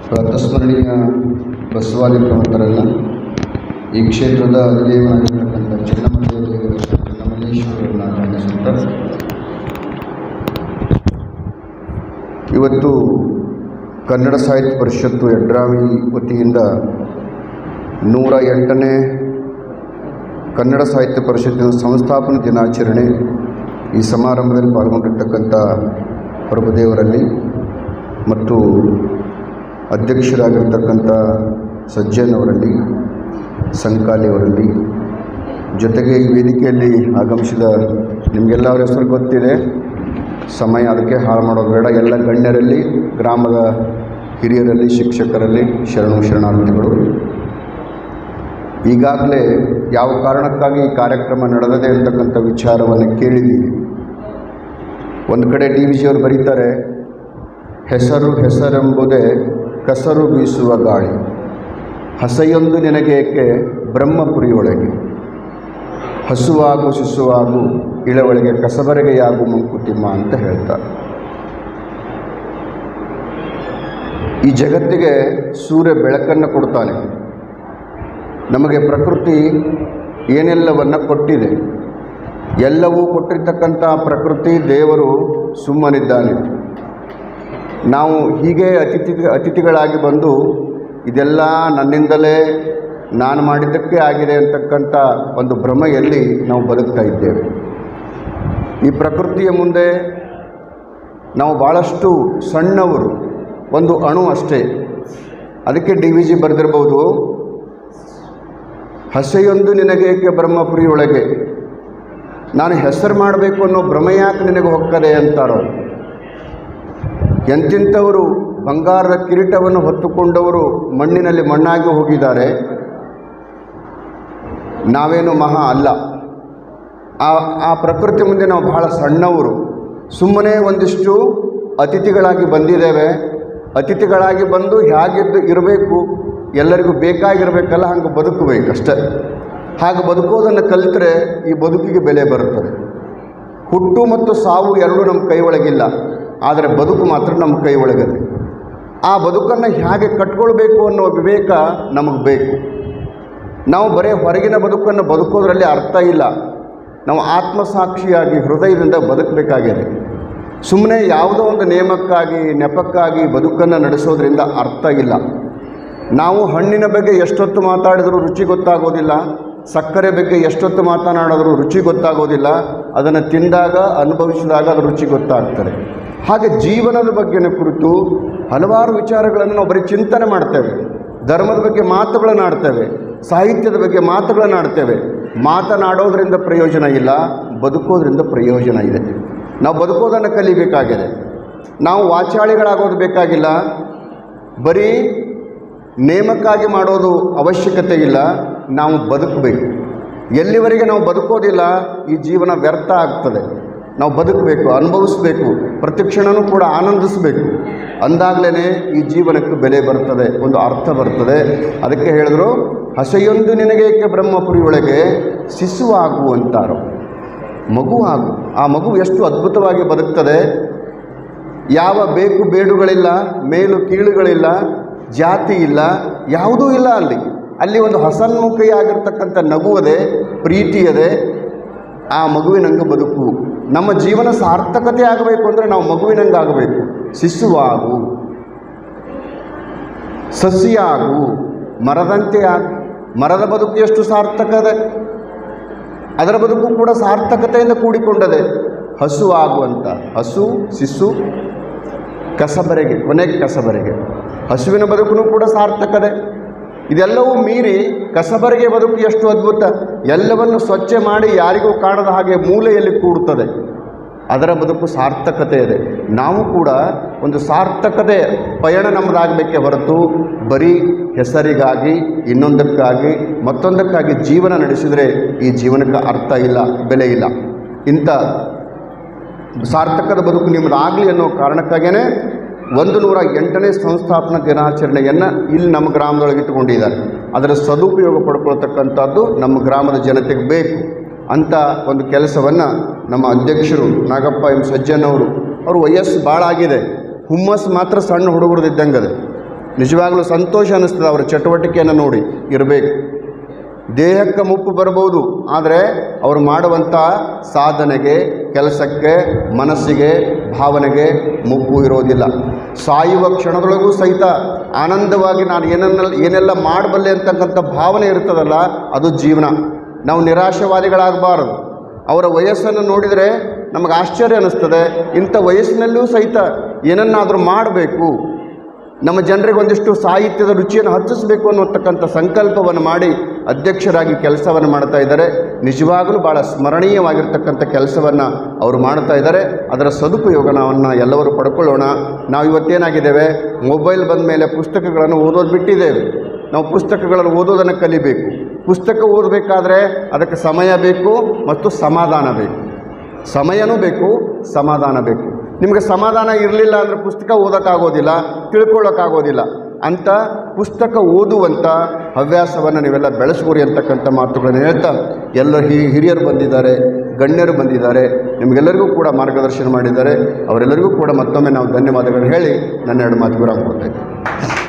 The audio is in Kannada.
ಪ್ರಾತಸ್ಮರಣೀಯ ಬಸವಾದಿ ಪ್ರಮುಖರಲ್ಲ ಈ ಕ್ಷೇತ್ರದ ಅಧಿದೇವನಾಗಿರ್ತಕ್ಕಂಥ ಚೆನ್ನಮಲ್ಲೇಶ್ವರ ದೇವರ ಚೆನ್ನಮಲ್ಲೇಶ್ವರರನ್ನ ವಂದಿಸುತ್ತಾ ಇವತ್ತು ಕನ್ನಡ ಸಾಹಿತ್ಯ ಪರಿಷತ್ತು ಯಡ್ರಾಮಿ ವತಿಯಿಂದ ನೂರ ಎಂಟನೇ ಕನ್ನಡ ಸಾಹಿತ್ಯ ಪರಿಷತ್ತಿನ ಸಂಸ್ಥಾಪನಾ ದಿನಾಚರಣೆ ಈ ಸಮಾರಂಭದಲ್ಲಿ ಪಾಲ್ಗೊಂಡಿರ್ತಕ್ಕಂಥ ಪ್ರಭುದೇವರಲ್ಲಿ ಮತ್ತು ಅಧ್ಯಕ್ಷರಾಗಿರ್ತಕ್ಕಂಥ ಸಜ್ಜನ್ ಅವರಲ್ಲಿ ಸಂಕಾಲಿ ಅವರಲ್ಲಿ ಜೊತೆಗೆ ಈ ವೇದಿಕೆಯಲ್ಲಿ ಆಗಮಿಸಿದ ನಿಮಗೆಲ್ಲ ಅವರ ಹೆಸರು ಗೊತ್ತಿದೆ ಸಮಯ ಅದಕ್ಕೆ ಹಾಳು ಮಾಡೋದು ಬೇಡ ಎಲ್ಲ ಗಣ್ಯರಲ್ಲಿ ಗ್ರಾಮದ ಹಿರಿಯರಲ್ಲಿ ಶಿಕ್ಷಕರಲ್ಲಿ ಶರಣು ಶರಣಾರ್ಥಿಗಳು ಈಗಾಗಲೇ ಯಾವ ಕಾರಣಕ್ಕಾಗಿ ಈ ಕಾರ್ಯಕ್ರಮ ನಡೆದಿದೆ ಅಂತಕ್ಕಂಥ ವಿಚಾರವನ್ನು ಕೇಳಿದ್ದೀವಿ ಒಂದು ಕಡೆ ಡಿ ವಿ ಜಿಯವರು ಬರೀತಾರೆ ಹೆಸರು ಹೆಸರೆಂಬುದೇ ಕಸರು ಬೀಸುವ ಗಾಳಿ ಹಸೆಯೊಂದು ನಿನಗೇಕೆ ಬ್ರಹ್ಮಪುರಿಯೊಳಗೆ ಹಸುವಾಗು ಶಿಶುವಾಗು ಇಳವಳಿಗೆ ಕಸಬರಗೆಯಾಗು ಮಂಕುತಿಮ್ಮ ಅಂತ ಹೇಳ್ತಾರೆ ಈ ಜಗತ್ತಿಗೆ ಸೂರ್ಯ ಬೆಳಕನ್ನು ಕೊಡ್ತಾನೆ ನಮಗೆ ಪ್ರಕೃತಿ ಏನೆಲ್ಲವನ್ನು ಕೊಟ್ಟಿದೆ ಎಲ್ಲವೂ ಕೊಟ್ಟಿರ್ತಕ್ಕಂಥ ಪ್ರಕೃತಿ ದೇವರು ಸುಮ್ಮನಿದ್ದಾನೆ ನಾವು ಹೀಗೆ ಅತಿಥಿ ಅತಿಥಿಗಳಾಗಿ ಬಂದು ಇದೆಲ್ಲ ನನ್ನಿಂದಲೇ ನಾನು ಮಾಡಿದ್ದಕ್ಕೆ ಆಗಿದೆ ಅಂತಕ್ಕಂಥ ಒಂದು ಭ್ರಮೆಯಲ್ಲಿ ನಾವು ಬದುಕ್ತಾ ಇದ್ದೇವೆ ಈ ಪ್ರಕೃತಿಯ ಮುಂದೆ ನಾವು ಭಾಳಷ್ಟು ಸಣ್ಣವರು ಒಂದು ಅಣು ಅಷ್ಟೇ ಅದಕ್ಕೆ ಡಿ ವಿ ಜಿ ಬರೆದಿರ್ಬೋದು ಹಸೆಯೊಂದು ನಿನಗೇಕೆ ಬ್ರಹ್ಮಪುರಿಯೊಳಗೆ ನಾನು ಹೆಸರು ಮಾಡಬೇಕು ಅನ್ನೋ ಭ್ರಮೆ ಯಾಕೆ ನಿನಗೆ ಹೊಕ್ಕದೆ ಅಂತಾರೋ ಎಂತಿಂಥವರು ಬಂಗಾರದ ಕಿರೀಟವನ್ನು ಹೊತ್ತುಕೊಂಡವರು ಮಣ್ಣಿನಲ್ಲಿ ಮಣ್ಣಾಗಿ ಹೋಗಿದ್ದಾರೆ ನಾವೇನು ಮಹಾ ಅಲ್ಲ ಆ ಆ ಪ್ರಕೃತಿ ಮುಂದೆ ನಾವು ಬಹಳ ಸಣ್ಣವರು ಸುಮ್ಮನೆ ಒಂದಿಷ್ಟು ಅತಿಥಿಗಳಾಗಿ ಬಂದಿದ್ದೇವೆ ಅತಿಥಿಗಳಾಗಿ ಬಂದು ಹೇಗಿದ್ದು ಇರಬೇಕು ಎಲ್ಲರಿಗೂ ಬೇಕಾಗಿರಬೇಕಲ್ಲ ಹಂಗೆ ಬದುಕಬೇಕಷ್ಟೆ ಹಾಗೆ ಬದುಕೋದನ್ನು ಕಲಿತರೆ ಈ ಬದುಕಿಗೆ ಬೆಲೆ ಬರುತ್ತದೆ ಹುಟ್ಟು ಮತ್ತು ಸಾವು ಎರಡೂ ನಮ್ಮ ಕೈ ಒಳಗಿಲ್ಲ ಆದರೆ ಬದುಕು ಮಾತ್ರ ನಮ್ಮ ಕೈ ಒಳಗದೆ ಆ ಬದುಕನ್ನು ಹೇಗೆ ಕಟ್ಕೊಳ್ಬೇಕು ಅನ್ನೋ ವಿವೇಕ ನಮಗೆ ಬೇಕು ನಾವು ಬರೀ ಹೊರಗಿನ ಬದುಕನ್ನು ಬದುಕೋದ್ರಲ್ಲಿ ಅರ್ಥ ಇಲ್ಲ ನಾವು ಆತ್ಮಸಾಕ್ಷಿಯಾಗಿ ಹೃದಯದಿಂದ ಬದುಕಬೇಕಾಗಿದೆ ಸುಮ್ಮನೆ ಯಾವುದೋ ಒಂದು ನೇಮಕ್ಕಾಗಿ ನೆಪಕ್ಕಾಗಿ ಬದುಕನ್ನು ನಡೆಸೋದ್ರಿಂದ ಅರ್ಥ ಇಲ್ಲ ನಾವು ಹಣ್ಣಿನ ಬಗ್ಗೆ ಎಷ್ಟೊತ್ತು ಮಾತಾಡಿದರೂ ರುಚಿ ಗೊತ್ತಾಗೋದಿಲ್ಲ ಸಕ್ಕರೆ ಬಗ್ಗೆ ಎಷ್ಟೊತ್ತು ಮಾತನಾಡಿದ್ರೂ ರುಚಿ ಗೊತ್ತಾಗೋದಿಲ್ಲ ಅದನ್ನು ತಿಂದಾಗ ಅನುಭವಿಸಿದಾಗ ಅದು ರುಚಿ ಗೊತ್ತಾಗ್ತದೆ ಹಾಗೆ ಜೀವನದ ಬಗ್ಗೆನ ಕುರಿತು ಹಲವಾರು ವಿಚಾರಗಳನ್ನು ನಾವು ಬರೀ ಚಿಂತನೆ ಮಾಡ್ತೇವೆ ಧರ್ಮದ ಬಗ್ಗೆ ಮಾತುಗಳನ್ನು ಆಡ್ತೇವೆ ಸಾಹಿತ್ಯದ ಬಗ್ಗೆ ಮಾತುಗಳನ್ನು ಆಡ್ತೇವೆ ಮಾತನಾಡೋದ್ರಿಂದ ಪ್ರಯೋಜನ ಇಲ್ಲ ಬದುಕೋದ್ರಿಂದ ಪ್ರಯೋಜನ ಇದೆ ನಾವು ಬದುಕೋದನ್ನು ಕಲಿಬೇಕಾಗಿದೆ ನಾವು ವಾಚಾಳಿಗಳಾಗೋದು ಬೇಕಾಗಿಲ್ಲ ಬರೀ ನೇಮಕ್ಕಾಗಿ ಮಾಡೋದು ಅವಶ್ಯಕತೆ ಇಲ್ಲ ನಾವು ಬದುಕಬೇಕು ಎಲ್ಲಿವರೆಗೆ ನಾವು ಬದುಕೋದಿಲ್ಲ ಈ ಜೀವನ ವ್ಯರ್ಥ ಆಗ್ತದೆ ನಾವು ಬದುಕಬೇಕು ಅನುಭವಿಸ್ಬೇಕು ಪ್ರತಿಕ್ಷಣನೂ ಕೂಡ ಆನಂದಿಸಬೇಕು ಅಂದಾಗಲೇ ಈ ಜೀವನಕ್ಕೆ ಬೆಲೆ ಬರ್ತದೆ ಒಂದು ಅರ್ಥ ಬರ್ತದೆ ಅದಕ್ಕೆ ಹೇಳಿದ್ರು ಹಸೆಯೊಂದು ನಿನಗೇಕೆ ಬ್ರಹ್ಮಪುರಿ ಒಳಗೆ ಶಿಶುವಾಗು ಅಂತಾರೋ ಮಗು ಆಗು ಆ ಮಗು ಎಷ್ಟು ಅದ್ಭುತವಾಗಿ ಬದುಕ್ತದೆ ಯಾವ ಬೇಕು ಬೇಡುಗಳಿಲ್ಲ ಮೇಲು ಕೀಳುಗಳಿಲ್ಲ ಜಾತಿ ಇಲ್ಲ ಯಾವುದೂ ಇಲ್ಲ ಅಲ್ಲಿ ಅಲ್ಲಿ ಒಂದು ಹಸನ್ಮುಖಿಯಾಗಿರ್ತಕ್ಕಂಥ ನಗುವದೆ ಪ್ರೀತಿಯದೆ ಆ ಮಗುವಿನಂಗೆ ಬದುಕು ನಮ್ಮ ಜೀವನ ಸಾರ್ಥಕತೆ ಆಗಬೇಕು ಅಂದರೆ ನಾವು ಮಗುವಿನಂಗೆ ಆಗಬೇಕು ಶಿಶುವಾಗು ಸಸಿಯಾಗು ಮರದಂತೆ ಆಗು ಮರದ ಬದುಕು ಎಷ್ಟು ಸಾರ್ಥಕದೆ ಅದರ ಬದುಕು ಕೂಡ ಸಾರ್ಥಕತೆಯಿಂದ ಕೂಡಿಕೊಂಡದೆ ಹಸು ಆಗುವಂತ ಹಸು ಶಿಶು ಕಸಬರೆಗೆ ಕೊನೆಗೆ ಕಸಬರೆಗೆ ಹಸುವಿನ ಬದುಕು ಕೂಡ ಸಾರ್ಥಕದೆ ಇದೆಲ್ಲವೂ ಮೀರಿ ಕಸಬರಿಗೆ ಬದುಕು ಎಷ್ಟು ಅದ್ಭುತ ಎಲ್ಲವನ್ನು ಸ್ವಚ್ಛ ಮಾಡಿ ಯಾರಿಗೂ ಕಾಣದ ಹಾಗೆ ಮೂಲೆಯಲ್ಲಿ ಕೂಡುತ್ತದೆ ಅದರ ಬದುಕು ಸಾರ್ಥಕತೆ ಇದೆ ನಾವು ಕೂಡ ಒಂದು ಸಾರ್ಥಕತೆ ಪಯಣ ನಮ್ಮದಾಗಬೇಕೆ ಹೊರತು ಬರೀ ಹೆಸರಿಗಾಗಿ ಇನ್ನೊಂದಕ್ಕಾಗಿ ಮತ್ತೊಂದಕ್ಕಾಗಿ ಜೀವನ ನಡೆಸಿದರೆ ಈ ಜೀವನಕ್ಕೆ ಅರ್ಥ ಇಲ್ಲ ಬೆಲೆ ಇಲ್ಲ ಇಂಥ ಸಾರ್ಥಕದ ಬದುಕು ನಿಮ್ಮದಾಗಲಿ ಅನ್ನೋ ಕಾರಣಕ್ಕಾಗಿಯೇ ಒಂದು ನೂರ ಎಂಟನೇ ಸಂಸ್ಥಾಪನಾ ದಿನಾಚರಣೆಯನ್ನು ಇಲ್ಲಿ ನಮ್ಮ ಗ್ರಾಮದೊಳಗೆ ಇಟ್ಟುಕೊಂಡಿದ್ದಾರೆ ಅದರ ಸದುಪಯೋಗ ಪಡ್ಕೊಳ್ತಕ್ಕಂಥದ್ದು ನಮ್ಮ ಗ್ರಾಮದ ಜನತೆಗೆ ಬೇಕು ಅಂಥ ಒಂದು ಕೆಲಸವನ್ನು ನಮ್ಮ ಅಧ್ಯಕ್ಷರು ನಾಗಪ್ಪ ಎಂ ಸಜ್ಜನ್ ಅವರು ಅವರು ವಯಸ್ಸು ಭಾಳ ಆಗಿದೆ ಹುಮ್ಮಸ್ಸು ಮಾತ್ರ ಸಣ್ಣ ಹುಡುಗರದ್ದು ಇದ್ದಂಗೆ ಅದೆ ನಿಜವಾಗಲೂ ಸಂತೋಷ ಅನ್ನಿಸ್ತದೆ ಅವರ ಚಟುವಟಿಕೆಯನ್ನು ನೋಡಿ ಇರಬೇಕು ದೇಹಕ್ಕೆ ಮುಪ್ಪು ಬರಬಹುದು ಆದರೆ ಅವರು ಮಾಡುವಂಥ ಸಾಧನೆಗೆ ಕೆಲಸಕ್ಕೆ ಮನಸ್ಸಿಗೆ ಭಾವನೆಗೆ ಮುಪ್ಪು ಇರೋದಿಲ್ಲ ಸಾಯುವ ಕ್ಷಣದೊಳಗೂ ಸಹಿತ ಆನಂದವಾಗಿ ನಾನು ಏನನ್ನ ಏನೆಲ್ಲ ಮಾಡಬಲ್ಲೆ ಅಂತಕ್ಕಂಥ ಭಾವನೆ ಇರ್ತದಲ್ಲ ಅದು ಜೀವನ ನಾವು ನಿರಾಶವಾದಿಗಳಾಗಬಾರದು ಅವರ ವಯಸ್ಸನ್ನು ನೋಡಿದರೆ ನಮಗೆ ಆಶ್ಚರ್ಯ ಅನ್ನಿಸ್ತದೆ ಇಂಥ ವಯಸ್ಸಿನಲ್ಲೂ ಸಹಿತ ಏನನ್ನಾದರೂ ಮಾಡಬೇಕು ನಮ್ಮ ಜನರಿಗೆ ಒಂದಿಷ್ಟು ಸಾಹಿತ್ಯದ ರುಚಿಯನ್ನು ಹಚ್ಚಿಸಬೇಕು ಅನ್ನೋತಕ್ಕಂಥ ಸಂಕಲ್ಪವನ್ನು ಮಾಡಿ ಅಧ್ಯಕ್ಷರಾಗಿ ಕೆಲಸವನ್ನು ಮಾಡ್ತಾ ಇದ್ದಾರೆ ನಿಜವಾಗಲೂ ಭಾಳ ಸ್ಮರಣೀಯವಾಗಿರ್ತಕ್ಕಂಥ ಕೆಲಸವನ್ನು ಅವರು ಮಾಡ್ತಾ ಇದ್ದಾರೆ ಅದರ ಸದುಪಯೋಗ ನಾವನ್ನು ಎಲ್ಲರೂ ಪಡ್ಕೊಳ್ಳೋಣ ನಾವು ಇವತ್ತೇನಾಗಿದ್ದೇವೆ ಮೊಬೈಲ್ ಬಂದ ಮೇಲೆ ಪುಸ್ತಕಗಳನ್ನು ಓದೋದು ಬಿಟ್ಟಿದ್ದೇವೆ ನಾವು ಪುಸ್ತಕಗಳನ್ನು ಓದೋದನ್ನು ಕಲಿಬೇಕು ಪುಸ್ತಕ ಓದಬೇಕಾದ್ರೆ ಅದಕ್ಕೆ ಸಮಯ ಬೇಕು ಮತ್ತು ಸಮಾಧಾನ ಬೇಕು ಸಮಯನೂ ಬೇಕು ಸಮಾಧಾನ ಬೇಕು ನಿಮಗೆ ಸಮಾಧಾನ ಇರಲಿಲ್ಲ ಅಂದರೆ ಪುಸ್ತಕ ಓದೋಕ್ಕಾಗೋದಿಲ್ಲ ತಿಳ್ಕೊಳ್ಳೋಕ್ಕಾಗೋದಿಲ್ಲ ಅಂತ ಪುಸ್ತಕ ಓದುವಂಥ ಹವ್ಯಾಸವನ್ನು ನೀವೆಲ್ಲ ಬೆಳೆಸ್ಕೊರಿ ಅಂತಕ್ಕಂಥ ಮಾತುಗಳನ್ನು ಹೇಳ್ತಾ ಎಲ್ಲ ಹಿ ಹಿರಿಯರು ಬಂದಿದ್ದಾರೆ ಗಣ್ಯರು ಬಂದಿದ್ದಾರೆ ನಿಮಗೆಲ್ಲರಿಗೂ ಕೂಡ ಮಾರ್ಗದರ್ಶನ ಮಾಡಿದ್ದಾರೆ ಅವರೆಲ್ಲರಿಗೂ ಕೂಡ ಮತ್ತೊಮ್ಮೆ ನಾವು ಧನ್ಯವಾದಗಳು ಹೇಳಿ ನನ್ನ ಎರಡು ಮಾತು ವಿರಾಮ ಕೊಡ್ತಾ ಇದ್ದೀನಿ